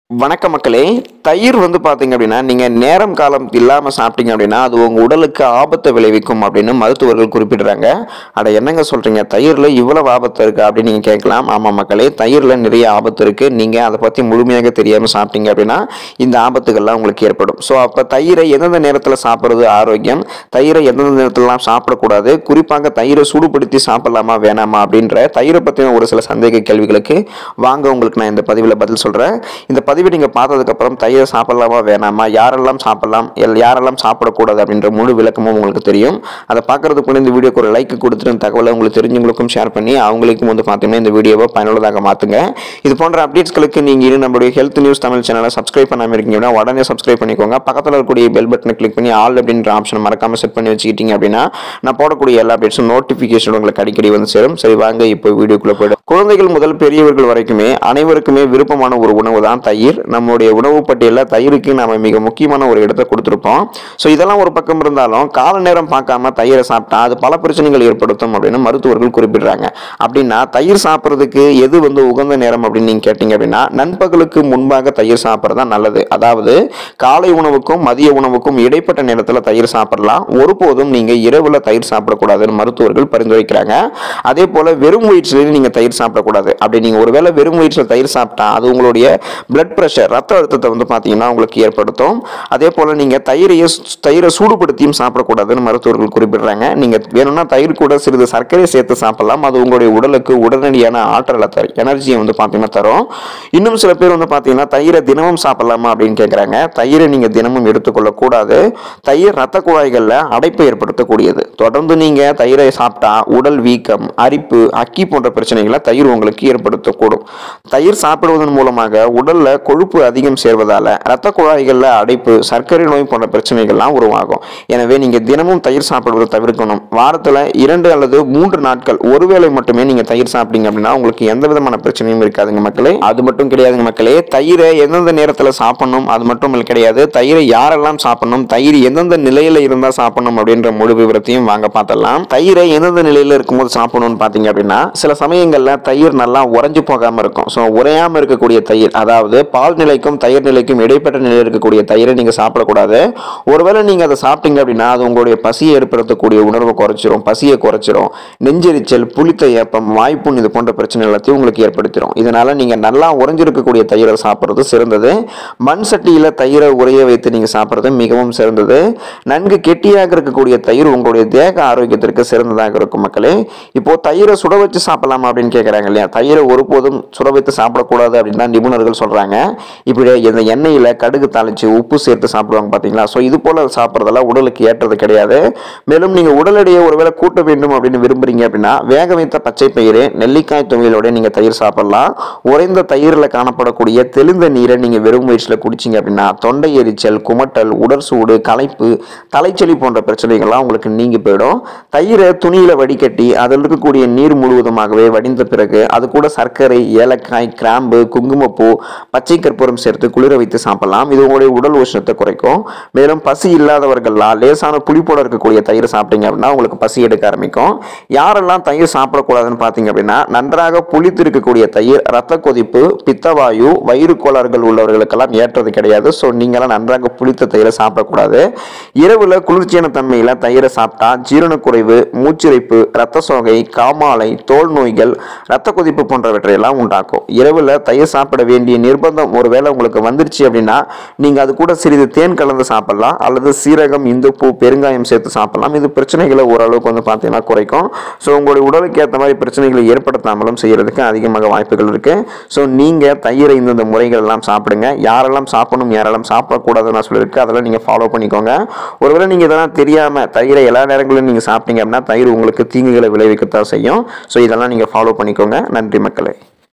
வணக்க மக்களே தயிர் வந்து பார்த்தீங்க அப்படின்னா நீங்கள் நேரம் காலம் இல்லாமல் சாப்பிட்டீங்க அப்படின்னா அது உங்கள் உடலுக்கு ஆபத்தை விளைவிக்கும் அப்படின்னு மருத்துவர்கள் குறிப்பிடுறாங்க அட என்னங்க சொல்கிறீங்க தயிரில் இவ்வளவு ஆபத்து இருக்குது அப்படின்னு நீங்கள் கேட்கலாம் ஆமாம் மக்களே தயிரில் நிறைய ஆபத்து இருக்குது நீங்கள் அதை பற்றி முழுமையாக தெரியாமல் சாப்பிட்டீங்க அப்படின்னா இந்த ஆபத்துகள்லாம் உங்களுக்கு ஏற்படும் ஸோ அப்போ தயிரை எந்தெந்த நேரத்தில் சாப்பிட்றது ஆரோக்கியம் தயிரை எந்தெந்த நேரத்திலலாம் சாப்பிடக்கூடாது குறிப்பாக தயிரை சூடுபடுத்தி சாப்பிடலாமா வேணாமா அப்படின்ற தயிரை பற்றின ஒரு சில சந்தேக கேள்விகளுக்கு வாங்க உங்களுக்கு நான் இந்த பதிவில் பதில் சொல்கிறேன் இந்த பதிவை நீங்கள் பார்த்ததுக்கப்புறம் தயிரை சாப்பிடலாமா வேணாமா யாரெல்லாம் சாப்பிடலாம் எல் யாரெல்லாம் சாப்பிடக்கூடாது அப்படின்ற முழு விளக்கமும் உங்களுக்கு தெரியும் அதை பார்க்கறதுக்கு முன்னாடி இந்த வீடியோக்கு ஒரு லைக் கொடுத்துட்டு இந்த தகவலை உங்களுக்கு தெரிஞ்சவங்களுக்கும் ஷேர் பண்ணி அவங்களுக்கும் வந்து பார்த்தீங்கன்னா இந்த வீடியோவை பயனுள்ளதாக மாற்றுங்க இது போன்ற அப்டேட்ஸ்களுக்கு நீங்கள் இன்னும் நம்மளுடைய ஹெல்த் நியூஸ் தமிழ் சேனலை சப்ஸ்கிரைப் பண்ணாமல் இருக்கீங்க அப்படின்னா உடனே சப்ஸ்கிரைப் பண்ணிக்கோங்க பக்கத்தில் இருக்கக்கூடிய பெல் பட்டனை கிளிக் பண்ணி ஆல் அப்படின்ற ஆப்ஷன் மறக்காமல் செட் பண்ணி வச்சுக்கிட்டீங்க அப்படின்னா நான் போடக்கூடிய எல்லா அப்டேட்ஸும் நோட்டிஃபிகேஷன் உங்களுக்கு அடிக்கடி வந்து சேரும் சரி வாங்க இப்போ வீடியோக்குள்ளே போய்டும் குழந்தைகள் முதல் பெரியவர்கள் வரைக்குமே அனைவருக்குமே விருப்பமான ஒரு உணவு தான் தயிர் நம்மளுடைய உணவு பட்டியலில் தயிருக்கு நாம மிக முக்கியமான ஒரு இடத்தை கொடுத்துருப்போம் ஸோ இதெல்லாம் ஒரு பக்கம் இருந்தாலும் கால நேரம் பார்க்காம தயிரை சாப்பிட்டா அது பல பிரச்சனைகள் ஏற்படுத்தும் அப்படின்னு மருத்துவர்கள் குறிப்பிடுறாங்க அப்படின்னா தயிர் சாப்பிட்றதுக்கு எது வந்து உகந்த நேரம் அப்படின்னு நீங்கள் கேட்டீங்க அப்படின்னா நண்பகலுக்கு முன்பாக தயிர் சாப்பிட்றது தான் நல்லது அதாவது காலை உணவுக்கும் மதிய உணவுக்கும் இடைப்பட்ட நேரத்தில் தயிர் சாப்பிடலாம் ஒருபோதும் நீங்கள் இரவில் தயிர் சாப்பிடக்கூடாதுன்னு மருத்துவர்கள் பரிந்துரைக்கிறாங்க அதே போல் வெறும் வயிற்றுலையும் நீங்கள் தயிர் சாப்பிடக்கூடாது அப்படி நீங்கள் ஒருவேளை வெறும் வயிற்றில் தயிர் சாப்பிட்டா அது உங்களுடைய பிளட் ப்ரெஷர் ரத்த அழுத்தத்தை வந்து பார்த்தீங்கன்னா உங்களுக்கு ஏற்படுத்தும் அதே போல் நீங்கள் தயிரையை தயிரை சூடுபடுத்தியும் சாப்பிடக்கூடாதுன்னு மருத்துவர்கள் குறிப்பிடுறாங்க நீங்கள் வேணும்னா தயிர் கூட சிறிது சர்க்கரை சேர்த்து சாப்பிடலாம் அது உங்களுடைய உடலுக்கு உடனடியான ஆற்றலை தரும் எனர்ஜியை வந்து பார்த்தீங்கன்னா தரும் இன்னும் சில பேர் வந்து பார்த்தீங்கன்னா தயிரை தினமும் சாப்பிடலாமா அப்படின்னு கேட்குறாங்க தயிரை நீங்கள் தினமும் எடுத்துக்கொள்ளக்கூடாது தயிர் ரத்த குழாய்களில் அடைப்பை ஏற்படுத்தக்கூடியது தொடர்ந்து நீங்கள் தயிரை சாப்பிட்டா உடல் வீக்கம் அரிப்பு அக்கி போன்ற பிரச்சனைகளை தயிர் உங்களுக்கு ஏற்படுத்தக்கூடும் தயிர் சாப்பிடுவதன் மூலமாக உடல்ல கொழுப்பு அதிகம் சேர்வதால ரத்த குழாய்களில் அடைப்பு சர்க்கரை நோய் போன்ற பிரச்சனைகள்லாம் உருவாகும் எனவே நீங்க தினமும் தயிர் சாப்பிடுவதை தவிர்க்கணும் வாரத்துல இரண்டு அல்லது மூன்று நாட்கள் ஒருவேளை மட்டுமே நீங்க தயிர் சாப்பிட்டீங்க அப்படின்னா உங்களுக்கு எந்த விதமான பிரச்சனையும் இருக்காதுங்க மக்களே அது மட்டும் கிடையாதுங்க மக்களே தயிரை எந்தெந்த நேரத்துல சாப்பிடணும் அது மட்டும் இல்ல கிடையாது தயிரை யாரெல்லாம் சாப்பிடணும் தயிர் எந்தெந்த நிலையில இருந்தா சாப்பிடணும் அப்படின்ற முழு விவரத்தையும் வாங்க பார்த்தலாம் தயிரை எந்தெந்த நிலையில இருக்கும்போது சாப்பிடணும்னு பாத்தீங்க அப்படின்னா சில சமயங்கள்ல தயிர் நல்லா உறைஞ்சு போகாம இருக்கும் ஸோ உறையாம இருக்கக்கூடிய தயிர் அதாவது பால் நிலைக்கும் தயிர் நிலைக்கும் இடைப்பட்ட நிலையில் இருக்கக்கூடிய தயிரை நீங்க சாப்பிடக்கூடாது ஒருவேளை நீங்க அதை சாப்பிட்டீங்க அப்படின்னா அது உங்களுடைய பசியை ஏற்படுத்தக்கூடிய உணர்வை குறைச்சிரும் பசியை குறைச்சிரும் நெஞ்செரிச்சல் புளித்த ஏப்பம் வாய்ப்புண் இது போன்ற பிரச்சனை எல்லாத்தையும் உங்களுக்கு ஏற்படுத்திடும் இதனால நீங்க நல்லா உறைஞ்சிருக்கக்கூடிய தயிரை சாப்பிட்றது சிறந்தது மண் சட்டியில தயிரை உறைய வைத்து நீங்க சாப்பிட்றது மிகவும் சிறந்தது நன்கு கெட்டியாக இருக்கக்கூடிய தயிர் உங்களுடைய தேக ஆரோக்கியத்திற்கு சிறந்ததாக இருக்கும் மக்களே இப்போ தயிரை சுட வச்சு சாப்பிடலாமா அப்படின்னு கேட்குறாங்க இல்லையா தயிரை ஒருபோதும் சுட வைத்து சாப்பிடக்கூடாது அப்படின்னு தான் நிபுணர்கள் சொல்றாங்க இப்படி இந்த எண்ணெயில் கடுகு தாளிச்சு உப்பு சேர்த்து சாப்பிடுவாங்க பார்த்தீங்களா ஸோ இது போல சாப்பிட்றதெல்லாம் உடலுக்கு ஏற்றது கிடையாது மேலும் நீங்கள் உடல் எடையை ஒருவேளை கூட்ட வேண்டும் அப்படின்னு விரும்புறீங்க அப்படின்னா வேக வைத்த பச்சை பயிறு நெல்லிக்காய் துவையலோட நீங்கள் தயிர் சாப்பிடலாம் உறைந்த தயிரில் காணப்படக்கூடிய தெளிந்த நீரை நீங்கள் வெறும் வயிற்றில் குடிச்சிங்க அப்படின்னா தொண்டை எரிச்சல் குமட்டல் உடற்சூடு களைப்பு தலைச்சளி போன்ற பிரச்சனைகள்லாம் உங்களுக்கு நீங்கி போயிடும் தயிரை துணியில் வடிகட்டி அதில் இருக்கக்கூடிய நீர் முழுவதுமாகவே வடிந்த பிறகு அது கூட சர்க்கரை ஏலக்காய் கிராம்பு குங்குமப்பூ பச்சை கற்பூரம் சேர்த்து குளிர வைத்து சாப்பிடலாம் இது உங்களுடைய உடல் உஷ்ணத்தை குறைக்கும் மேலும் பசி இல்லாதவர்கள்லாம் லேசான புளிப்போட இருக்கக்கூடிய தயிர் சாப்பிட்டீங்க அப்படின்னா உங்களுக்கு பசி எடுக்க ஆரம்பிக்கும் யாரெல்லாம் தயிர் சாப்பிடக்கூடாதுன்னு பார்த்தீங்க அப்படின்னா நன்றாக புளித்து இருக்கக்கூடிய தயிர் ரத்த கொதிப்பு பித்தவாயு வயிறு கோளாறுகள் உள்ளவர்களுக்கெல்லாம் ஏற்றது கிடையாது ஸோ நீங்களாம் நன்றாக புளித்த தயிரை சாப்பிடக்கூடாது இரவில் குளிர்ச்சியான தன்மையில் தயிரை சாப்பிட்டா ஜீரணக்குறைவு மூச்சிறைப்பு ரத்த சோகை காமாலை தோல் நோய்கள் ரத்த கொதிப்பு போன்றவற்றையெல்லாம் உண்டாக்கும் இரவில் தயிர் சாப்பிட வேண்டிய நிர்பந்தம் ஒருவேளை உங்களுக்கு வந்துருச்சு அப்படின்னா நீங்கள் அது கூட சிறிது தேன் கலந்து சாப்பிடலாம் அல்லது சீரகம் இந்துப்பு பெருங்காயம் சேர்த்து சாப்பிடலாம் இது பிரச்சனைகளை ஓரளவுக்கு வந்து பார்த்தீங்கன்னா குறைக்கும் ஸோ உங்களுடைய உடலுக்கு ஏற்ற மாதிரி பிரச்சனைகளை ஏற்படுத்தாமலும் செய்யறதுக்கு அதிகமாக வாய்ப்புகள் இருக்கு ஸோ நீங்கள் தயிரை இந்தந்த முறைகள் எல்லாம் சாப்பிடுங்க யாரெல்லாம் சாப்பிடணும் யாரெல்லாம் சாப்பிடக்கூடாதுன்னு நான் சொல்லியிருக்கு அதெல்லாம் நீங்கள் ஃபாலோ பண்ணிக்கோங்க ஒருவேளை நீங்கள் இதெல்லாம் தெரியாமல் தயிரை எல்லா நேரங்களிலும் நீங்கள் சாப்பிட்டீங்க அப்படின்னா தயிர் உங்களுக்கு தீங்குகளை விளைவிக்கத்தான் செய்யும் ஸோ இதெல்லாம் நீங்கள் ஃபாலோ பண்ணிக்கோங்க நன்றி மக்களே